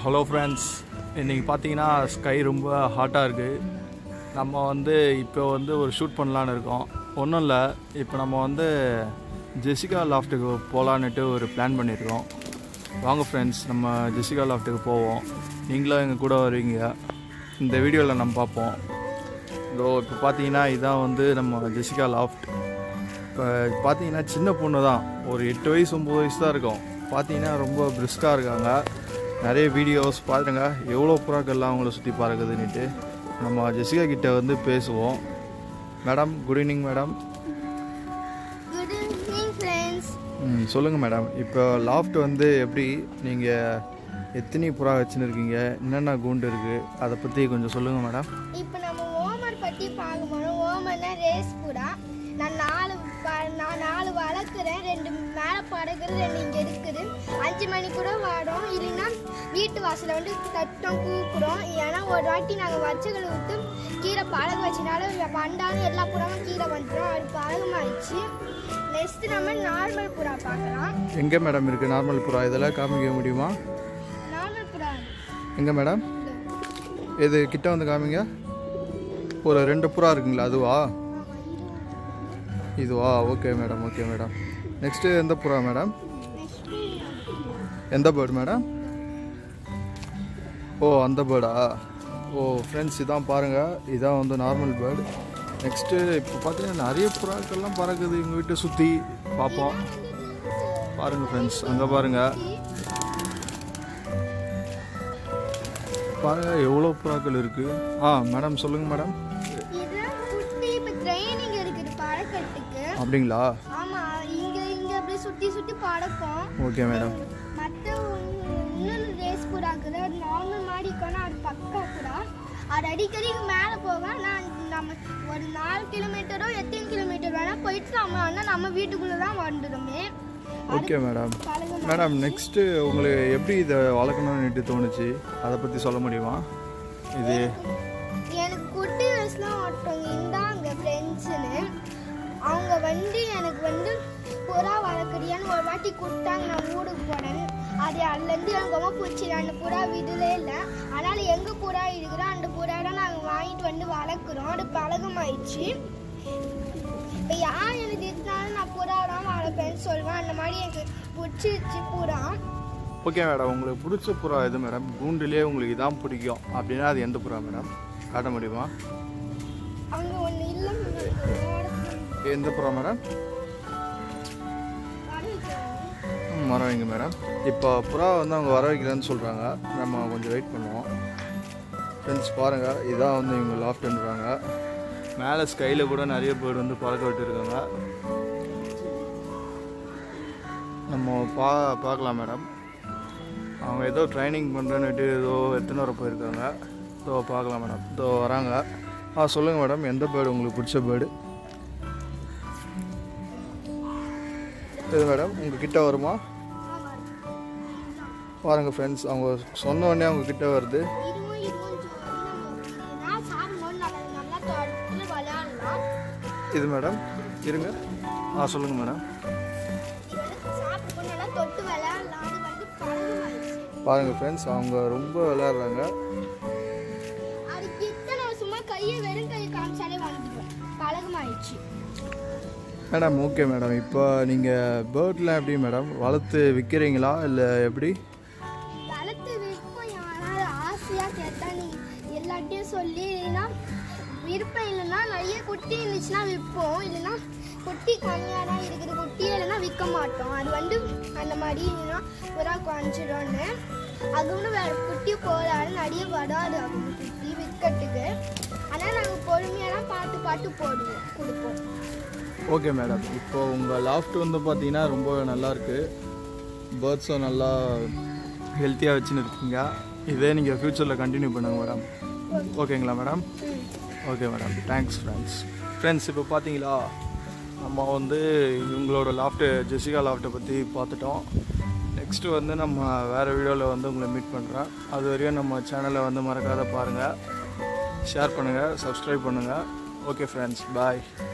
hello friends இன்றைக்கி பார்த்தீங்கன்னா sky ரொம்ப ஹாட்டாக இருக்குது நம்ம வந்து இப்போ வந்து ஒரு ஷூட் பண்ணலான்னு இருக்கோம் ஒன்றும் இல்லை இப்போ நம்ம வந்து ஜெசிகா லாஃப்ட்டுக்கு போகலான்னுட்டு ஒரு பிளான் பண்ணியிருக்கோம் வாங்க ஃப்ரெண்ட்ஸ் நம்ம ஜெசிகா லாஃப்ட்டுக்கு போவோம் நீங்களும் எங்கள் கூட வருவீங்க இந்த வீடியோவில் நம்ம பார்ப்போம் இதோ இப்போ பார்த்தீங்கன்னா இதான் வந்து நம்ம ஜெசிகா லாஃப்ட் இப்போ பார்த்தீங்கன்னா சின்ன பொண்ணு தான் ஒரு எட்டு வயசு ஒம்பது வயசு தான் இருக்கும் பார்த்தீங்கன்னா ரொம்ப பிரிஸ்காக இருக்காங்க நிறைய வீடியோஸ் பாருங்க எவ்வளோ புறாக்கள்லாம் அவங்கள சுற்றி பார்க்குதுன்னுட்டு நம்ம ஜெசிகா கிட்ட வந்து பேசுவோம் madam good evening madam good evening friends ம் சொல்லுங்கள் மேடம் இப்போ லாஃப்ட் வந்து எப்படி நீங்கள் எத்தனை புறா வச்சுன்னு இருக்கீங்க என்னென்ன கூண்டு இருக்குது அதை பற்றி கொஞ்சம் சொல்லுங்கள் மேடம் இப்போ நம்ம ஓமர் பற்றி பார்க்க போகிறோம் ஓமர்னா ரேஸ் புறா நான் நாலு வ- நான் நாலு வளர்க்குறேன் ரெண்டு மேலே படகுறது ரெண்டு இங்கே இருக்குது அஞ்சு மணி கூட வாடும் இல்லைன்னா வீட்டு வாசலில் வந்து தட்டம் கூப்பிடும் ஏன்னா ஒரு வாட்டி நாங்கள் வச்சகளை விட்டு கீழே பழகு வச்சனால பண்டாலும் எல்லா புறாவும் கீழே வந்துடும் அது பழகமாயிடுச்சு நெக்ஸ்ட் நம்ம நார்மல் புறா பார்க்கலாம் எங்கே மேடம் இருக்குது நார்மல் புறா இதெல்லாம் காமிக்க முடியுமா நார்மல் புறா எங்கே மேடம் இது கிட்ட வந்து காமிங்க ஒரு ரெண்டு புறா இருக்குங்களா அதுவா இதுவா okay madam okay madam next எந்த புறா மேடம் எந்த பேர்டு மேடம் ஓ அந்த பேர்டா ஓ ஃப்ரெண்ட்ஸ் இதான் பாருங்கள் இதான் வந்து நார்மல் பேர்டு நெக்ஸ்ட்டு இப்போ பார்த்தீங்கன்னா நிறைய புறாக்கள்லாம் பறக்குது எங்கள் வீட்டை சுற்றி பார்ப்போம் பாருங்கள் ஃப்ரெண்ட்ஸ் அங்கே பாருங்கள் பாருங்க எவ்வளோ புறாக்கள் இருக்குது ஆ மேடம் சொல்லுங்கள் மேடம் இது குட்டி இப்போ ட்ரைனிங் இருக்குது பழக்கத்துக்கு அப்படிங்களா ஆமா இங்க இங்க அப்படி சுத்தி சுத்தி பழக்கம் ஓகே மேடம் மற்ற இன்னொரு ரேஸ் புறாக்குது அது நார்மல் மாடி இருக்கணும் அது பக்கா புறா அது அடிக்கடி மேலே போக நான் நம்ம ஒரு நாலு கிலோமீட்டரோ எத்தனை கிலோமீட்டர் வேணா போயிட்டு நம்ம ஆனால் நம்ம வீட்டுக்குள்ளே தான் வந்துடுமே ஓகே மேடம் பழகம் மேடம் நெக்ஸ்ட்டு உங்களுக்கு எப்படி இதை வளர்க்கணும்னுட்டு தோணுச்சு அதை பற்றி சொல்ல முடியுமா இது எனக்கு குட்டி வயசுலாம் ஒருத்தவங்க இருந்தாங்க ஃப்ரெண்ட்ஸுன்னு அவங்க வந்து எனக்கு வந்து புறா வளர்க்குறியான்னு ஒரு வாட்டி கொடுத்தாங்க நான் ஊருக்கு போனேன் அது அதுலேருந்து எனக்கு ரொம்ப பிடிச்சிது அந்த புறா விடலே இல்லை அதனால் எங்கே புறா இருக்குதோ அந்த புறா தான் நாங்கள் வாங்கிட்டு வந்து வளர்க்குறோம் அது பழகமாயிடுச்சு இப்போ யார் எனக்கு திட்டினாலும் நான் புறா தான் வளர்ப்பேன்னு சொல்லுவேன் அந்த மாதிரி எனக்கு பிடிச்சிருச்சு புறா ஓகே மேடம் உங்களுக்கு பிடிச்ச புறா எது மேடம் கூண்டுலேயே உங்களுக்கு இதான் பிடிக்கும் அப்படின்னா அது எந்த புறா மேடம் காட்ட முடியுமா அங்கே ஒன்று இல்லை எந்த புறா மேடம் ம், வர வைங்க மேடம் இப்போ புறா வந்து அவங்க வர வைக்கிறேன்னு சொல்கிறாங்க நம்ம கொஞ்சம் வெயிட் பண்ணுவோம் ஃப்ரெண்ட்ஸ் பாருங்கள் இதான் வந்து இவங்க லாஃப்ட்ன்றாங்க மேலே ஸ்கையில் கூட நிறைய பேர் வந்து பறக்க விட்டுருக்காங்க நம்ம பா பார்க்கலாம் மேடம் அவங்க ஏதோ ட்ரைனிங் பண்ணுறேன்னுட்டு ஏதோ எத்தனை வர போயிருக்காங்க இதோ பார்க்கலாம் மேடம் இதோ வராங்க ஆ சொல்லுங்கள் மேடம் எந்த பேர்டு உங்களுக்கு பிடிச்ச பேர்டு இது மேடம் உங்கள் கிட்ட வருமா பாருங்கள் ஃப்ரெண்ட்ஸ் அவங்க சொன்ன உடனே அவங்க கிட்ட வருது இதுவும் இதுவும் சொன்னா சாப்பிடும்போது நல்லா நல்லா தொடர்ந்து விளையாடலாம் இது மேடம் இருங்க ஆ சொல்லுங்கள் மேடம் இது வந்து சாப்பிடும்போது நல்லா தொட்டு விளையாடலாம் அது வந்து பழகமாயிடுச்சு பாருங்கள் ஃப்ரெண்ட்ஸ் அவங்க ரொம்ப விளையாடுறாங்க அது கிட்ட நம்ம சும்மா கையை வெறும் கையை காமிச்சாலே வந்துடும் பழகமாயிடுச்சு மேடம் ஓகே மேடம் இப்போ நீங்கள் பேர்ட்லாம் எப்படி மேடம் வளர்த்து விற்கிறீங்களா இல்லை எப்படி வளர்த்து விற்போம் யாராவது ஆசையாக கேட்டால் நீ எல்லாத்தையும் சொல்லி இல்லைன்னா விருப்பம் இல்லைன்னா நிறைய குட்டி இருந்துச்சுன்னா விற்போம் இல்லைன்னா குட்டி கம்மியாக தான் இருக்குது குட்டி இல்லைன்னா விற்க மாட்டோம் அது வந்து அந்த மாதிரி இல்லைன்னா புறா குறைஞ்சிடும்னு அது ஒன்றும் வேறு குட்டி போடாது நிறைய வராது அவங்க குட்டி விற்கிறதுக்கு ஆனால் நாங்கள் பொறுமையாக தான் பார்த்து பார்த்து போடுவோம் கொடுப்போம் ஓகே மேடம் இப்போ உங்கள் லாஃப்ட் வந்து பார்த்தீங்கன்னா ரொம்ப நல்லா இருக்கு பேர்ட்ஸும் நல்லா ஹெல்த்தியாக வச்சுன்னு இருக்கீங்க இதே நீங்கள் ஃப்யூச்சரில் கண்டினியூ பண்ணுங்க மேடம் ஓகேங்களா madam okay madam thanks friends friends இப்போ பார்த்தீங்களா நம்ம வந்து இவங்களோட லாஃப்ட்டு ஜெசிகா லாஃப்ட்டை பற்றி பார்த்துட்டோம் நெக்ஸ்ட்டு வந்து நம்ம வேறு வீடியோவில் வந்து உங்களை மீட் பண்ணுறேன் அது வரையும் நம்ம சேனலை வந்து மறக்காத பாருங்கள் ஷேர் பண்ணுங்கள் சப்ஸ்கிரைப் பண்ணுங்கள் ஓகே ஃப்ரெண்ட்ஸ் பாய்